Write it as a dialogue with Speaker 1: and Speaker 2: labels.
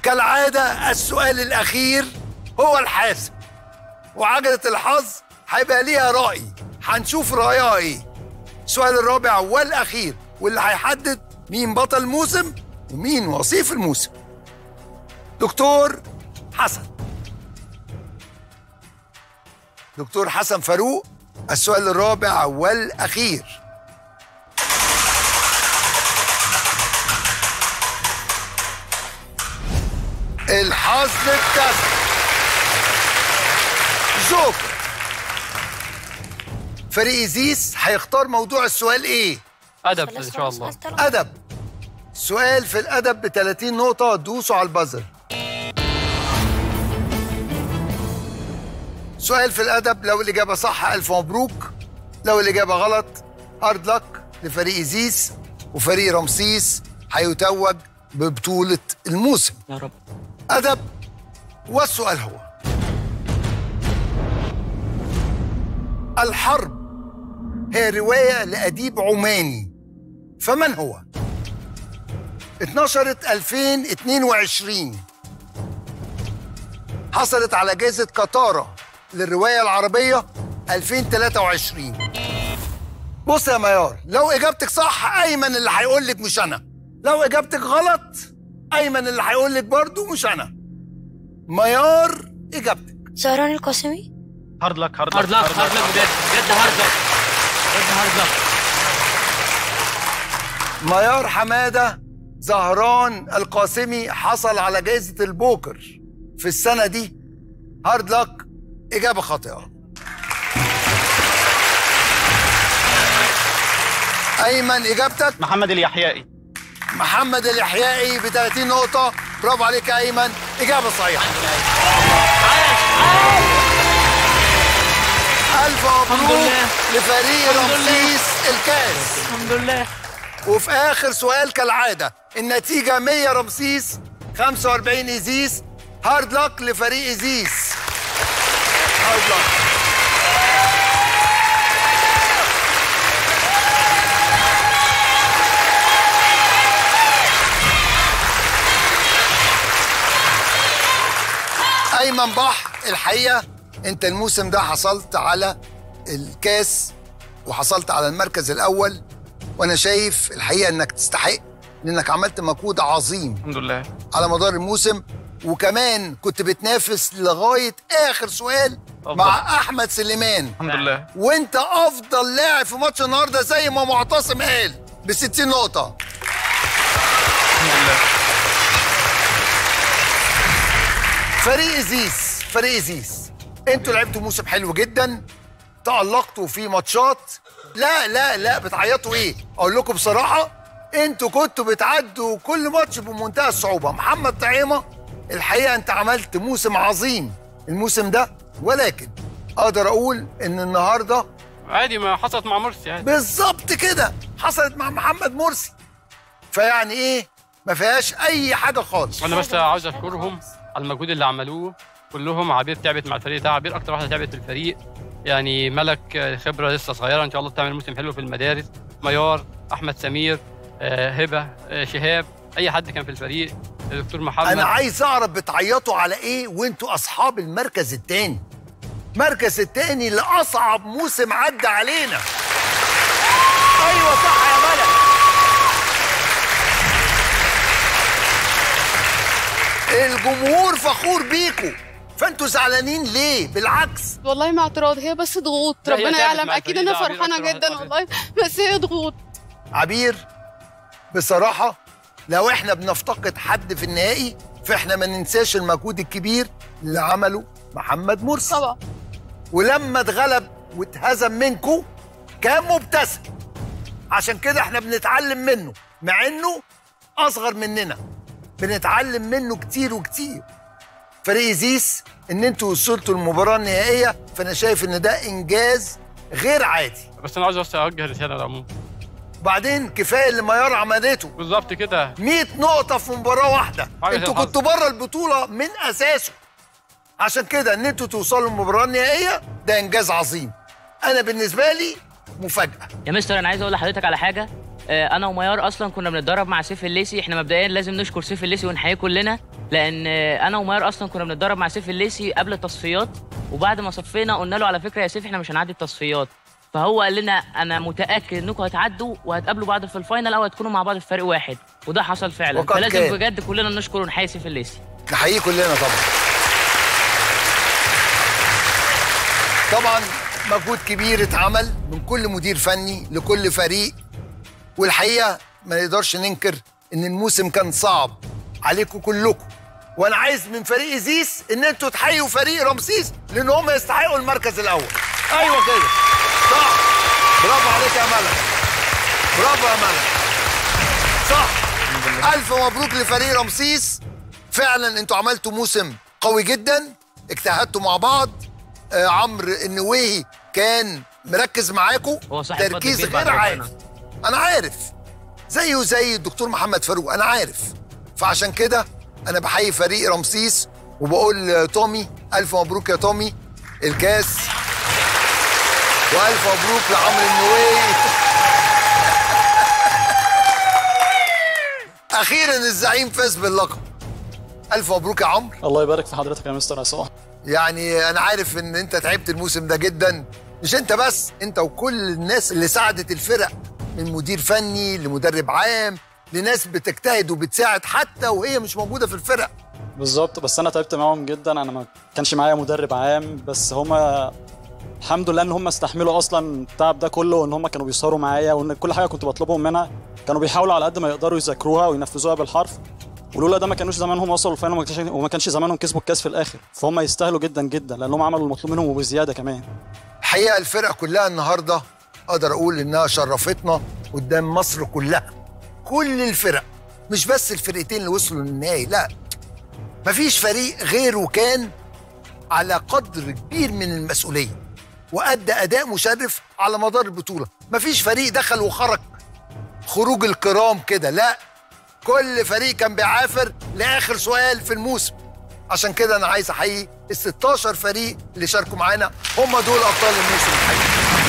Speaker 1: كالعادة السؤال الأخير هو الحاسم وعجلة الحظ هيبقى ليها رأي هنشوف رأيها إيه السؤال الرابع والأخير واللي هيحدد مين بطل الموسم ومين وصيف الموسم دكتور حسن دكتور حسن فاروق السؤال الرابع والأخير الحظ التاسع جوكر فريق زيس هيختار موضوع السؤال ايه؟
Speaker 2: ادب ان شاء الله
Speaker 1: أدب سؤال في الأدب ب 30 نقطة دوسوا على البزر سؤال في الأدب لو الإجابة صح ألف مبروك لو الإجابة غلط هارد لك لفريق زيس وفريق رمسيس هيتوج ببطولة الموسم
Speaker 3: يا رب
Speaker 1: أدب والسؤال هو الحرب هي رواية لأديب عماني فمن هو؟ اتنشرت 2022 حصلت على جائزة قطارة للرواية العربية 2023 بص يا ميار لو إجابتك صح أيمن اللي هيقول لك مش أنا لو إجابتك غلط أيمن اللي هيقول لك برضه مش أنا ميار إجابتك
Speaker 4: زهران القاسمي
Speaker 2: هارد لك هارد
Speaker 3: هارد لك هارد لك بجد بجد هارد لك بجد هارد لك
Speaker 1: ميار حمادة زهران القاسمي حصل على جائزة البوكر في السنة دي هارد لك إجابة خاطئة أيمن إجابتك
Speaker 2: محمد اليحيائي
Speaker 1: محمد اليحيائي ب 30 نقطة برافو عليك يا أيمن إجابة صحيحة ألف
Speaker 3: الحمد
Speaker 1: مبروك
Speaker 3: لله.
Speaker 1: لفريق
Speaker 3: الحمد لله.
Speaker 1: رمسيس الكاس
Speaker 3: الحمد لله
Speaker 1: وفي اخر سؤال كالعاده النتيجه 100 رمسيس 45 ازيس هارد لك لفريق ازيس هارد لك ايمن بح الحقيقه انت الموسم ده حصلت على الكاس وحصلت على المركز الاول وانا شايف الحقيقه انك تستحق لانك عملت مجهود عظيم
Speaker 2: الحمد لله
Speaker 1: على مدار الموسم وكمان كنت بتنافس لغايه اخر سؤال
Speaker 2: أفضل.
Speaker 1: مع احمد سليمان
Speaker 2: الحمد لله
Speaker 1: وانت افضل لاعب في ماتش النهارده زي ما معتصم قال ب 60 نقطه
Speaker 2: الحمد لله
Speaker 1: فريق زيس فريق زيس انتوا لعبتوا موسم حلو جدا تألقتوا في ماتشات لا لا لا بتعيطوا ايه اقول لكم بصراحه انتوا كنتوا بتعدوا كل ماتش بمنتهى الصعوبه محمد طعيمه الحقيقه انت عملت موسم عظيم الموسم ده ولكن اقدر اقول ان النهارده
Speaker 2: عادي ما حصلت مع مرسي عادي
Speaker 1: بالظبط كده حصلت مع محمد مرسي فيعني ايه ما فيهاش اي حاجه خالص
Speaker 2: انا بس عاوز اشكرهم على المجهود اللي عملوه كلهم عبير تعبت مع الفريق ده عبير اكتر واحده تعبت في الفريق يعني ملك آه، خبره لسه صغيره ان شاء الله تعمل موسم حلو في المدارس ميار احمد سمير آه، هبه آه، شهاب اي حد كان في الفريق دكتور محمد
Speaker 1: انا عايز اعرف بتعيطوا على ايه وانتوا اصحاب المركز التاني المركز التاني اللي اصعب موسم عدى علينا ايوه صح يا ملك الجمهور فخور بيكوا فانتوا زعلانين ليه بالعكس
Speaker 5: والله ما اعتراض هي بس ضغوط
Speaker 2: لا، هي
Speaker 5: ربنا
Speaker 2: تعبت
Speaker 5: يعلم
Speaker 2: مع
Speaker 5: اكيد
Speaker 2: الفريق
Speaker 5: انا
Speaker 2: ده، عبير
Speaker 5: فرحانه
Speaker 2: أكتر واحدة
Speaker 5: جدا
Speaker 2: تعبت.
Speaker 5: والله بس هي ضغوط
Speaker 1: عبير بصراحة لو احنا بنفتقد حد في النهائي فاحنا ما ننساش المجهود الكبير اللي عمله محمد مرسي
Speaker 5: طبعا
Speaker 1: ولما اتغلب واتهزم منكو كان مبتسم عشان كده احنا بنتعلم منه مع انه اصغر مننا بنتعلم منه كتير وكتير فريق زيس ان انتوا وصلتوا المباراة النهائية فانا شايف ان ده انجاز غير عادي
Speaker 2: بس انا عاوز بس اوجه رساله للعموم
Speaker 1: وبعدين كفايه اللي ميار عملته
Speaker 2: بالظبط كده
Speaker 1: 100 نقطة في مباراة واحدة
Speaker 2: حاجة
Speaker 1: انتوا
Speaker 2: الحظ.
Speaker 1: كنتوا بره البطولة من أساسه عشان كده ان انتوا توصلوا المباراة النهائية ده إنجاز عظيم أنا بالنسبة لي مفاجأة
Speaker 3: يا مستر انا عايز اقول لحضرتك على حاجه آه، انا وميار اصلا كنا بنتدرب مع سيف الليسي احنا مبدئيا لازم نشكر سيف الليسي ونحييه كلنا لان انا وماير اصلا كنا بنتدرب مع سيف الليسي قبل التصفيات وبعد ما صفينا قلنا له على فكره يا سيف احنا مش هنعدي التصفيات فهو قال لنا انا متاكد انكم هتعدوا وهتقابلوا بعض في الفاينل او هتكونوا مع بعض في فريق واحد وده حصل فعلا
Speaker 1: وقد
Speaker 3: فلازم
Speaker 1: كان.
Speaker 3: بجد كلنا نشكر ونحيي سيف الليسي
Speaker 1: نحييه كلنا طبعا طبعا مجهود كبير اتعمل من كل مدير فني لكل فريق والحقيقه ما نقدرش ننكر ان الموسم كان صعب عليكم كلكم وانا عايز من فريق زيس ان انتوا تحيوا فريق رمسيس لان هم يستحقوا المركز الاول ايوه كده صح برافو عليك يا ملك برافو يا ملك صح الف مبروك لفريق رمسيس فعلا انتوا عملتوا موسم قوي جدا اجتهدتوا مع بعض آه عمرو النويهي كان مركز معاكم
Speaker 3: هو صاحب فضل
Speaker 1: تركيز
Speaker 3: كبير بعد
Speaker 1: غير
Speaker 3: ربنا.
Speaker 1: عادي انا عارف زيه زي الدكتور محمد فاروق انا عارف فعشان كده انا بحيي فريق رمسيس وبقول آه، تومي الف مبروك يا تومي الكاس والف مبروك لعمرو النويهي اخيرا الزعيم فاز باللقب الف مبروك يا عمرو
Speaker 4: الله يبارك في حضرتك يا مستر عصام
Speaker 1: يعني انا عارف ان انت تعبت الموسم ده جدا مش انت بس انت وكل الناس اللي ساعدت الفرق من مدير فني لمدرب عام لناس بتجتهد وبتساعد حتى وهي مش موجوده في الفرق
Speaker 4: بالظبط بس انا تعبت معاهم جدا انا ما كانش معايا مدرب عام بس هما الحمد لله ان هم استحملوا اصلا التعب ده كله وان هم كانوا بيسهروا معايا وان كل حاجه كنت بطلبهم منها كانوا بيحاولوا على قد ما يقدروا يذاكروها وينفذوها بالحرف ولولا ده ما كانوش زمانهم وصلوا الفاينل وما كانش- وما كانش زمانهم كسبوا الكاس في الاخر فهم يستاهلوا جدا جدا لانهم عملوا المطلوب منهم وبزياده كمان
Speaker 1: الحقيقه الفرقه كلها النهارده اقدر اقول انها شرفتنا قدام مصر كلها كل الفرق مش بس الفرقتين اللي وصلوا للنهائي لا مفيش فريق غيره كان على قدر كبير من المسؤوليه وادى اداء مشرف على مدار البطوله مفيش فريق دخل وخرج خروج الكرام كده لا كل فريق كان بيعافر لاخر سؤال في الموسم عشان كده انا عايز احيي ال 16 فريق اللي شاركوا معانا هم دول ابطال الموسم الحقيقي